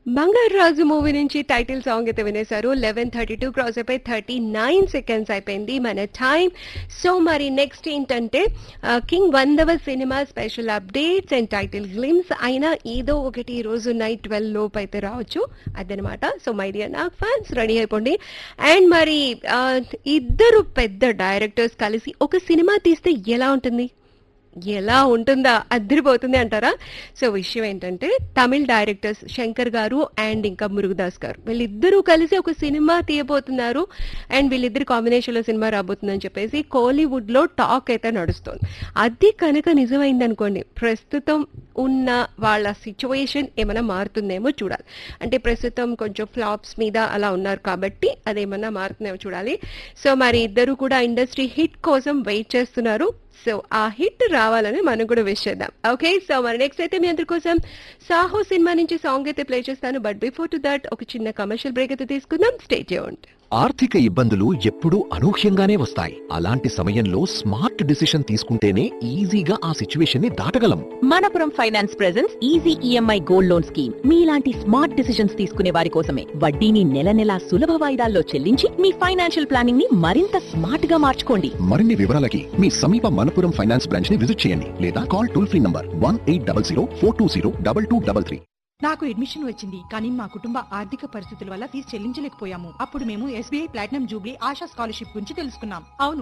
బంగారు రాజు మూవీ నుంచి title song అయితే వినేశారు లెవెన్ థర్టీ టూ క్రాస్ అయిపోయి థర్టీ నైన్ సెకండ్స్ అయిపోయింది మన టైం సో మరి నెక్స్ట్ ఏంటంటే ఆ, కింగ్ వందవ సినిమా special updates and title glimpse అయినా ఏదో ఒకటి ఈ రోజు నైట్ ట్వెల్వ్ లోపు అయితే రావచ్చు అదనమాట సో మై డియర్ నాకు ఫ్యాన్స్ రెడీ అయిపోండి అండ్ మరి ఆ, ఇద్దరు పెద్ద డైరెక్టర్స్ కలిసి ఒక సినిమా తీస్తే ఎలా ఉంటుంది ఎలా ఉంటుందా అద్దరిపోతుంది అంటారా సో విషయం ఏంటంటే తమిళ్ డైరెక్టర్స్ శంకర్ గారు అండ్ ఇంకా మురుగదాస్ గారు వీళ్ళిద్దరూ కలిసి ఒక సినిమా తీయబోతున్నారు అండ్ వీళ్ళిద్దరు కాంబినేషన్లో సినిమా రాబోతుందని చెప్పేసి కోలీవుడ్ లో టాక్ అయితే నడుస్తుంది అది కనుక నిజమైంది అనుకోండి ప్రస్తుతం ఉన్న వాళ్ళ సిచ్యువేషన్ ఏమైనా మారుతుందేమో చూడాలి అంటే ప్రస్తుతం కొంచెం ఫ్లాప్స్ మీద అలా ఉన్నారు కాబట్టి అదేమన్నా మారుతుందేమో చూడాలి సో మరి ఇద్దరు కూడా ఇండస్ట్రీ హిట్ కోసం వెయిట్ చేస్తున్నారు సో ఆ హిట్ రావాలని మనం కూడా విష్ చేద్దాం ఓకే సో మరి నెక్స్ట్ అయితే మీ అందరి కోసం సాహో సినిమా నుంచి సాంగ్ అయితే ప్లే చేస్తాను బట్ బిఫోర్ టు దట్ ఒక చిన్న కమర్షియల్ బ్రేక్ అయితే తీసుకుందాం స్టే చేయండి ఆర్థిక ఇబ్బందులు ఎప్పుడూ అనూహ్యంగానే వస్తాయి అలాంటి సమయంలో స్మార్ట్ డిసిషన్ తీసుకుంటేనే ఈజీగా ఆ సిచ్యువేషన్ ని దాటగలం Manappuram finance presence easy EMI gold loan scheme మీలాంటి స్మార్ట్ డిసిషన్స్ తీసుకునే వారి కోసమే వడ్డీని నెల నెలా సులభ వాయిదాల్లో చెల్లించి మీ ఫైనాన్షియల్ ప్లానింగ్ ని మరింత స్మార్ట్ గా మార్చుకోండి మరిన్ని వివరాలకి మీ సమీప మనపురం ఫైనాన్స్ బ్రాంచ్ ని విజిట్ చేయండి లేదా call toll free number one eight double zero four two zero double two double three నాకు అడ్మిషన్ వచ్చింది కానీ మా కుటుంబ ఆర్థిక పరిస్థితుల వల్ల ఫీజు చెల్లించలేకపోయాము అప్పుడు మేము SBI platinum jubilee Asha scholarship గురించి తెలుసుకున్నాం అవును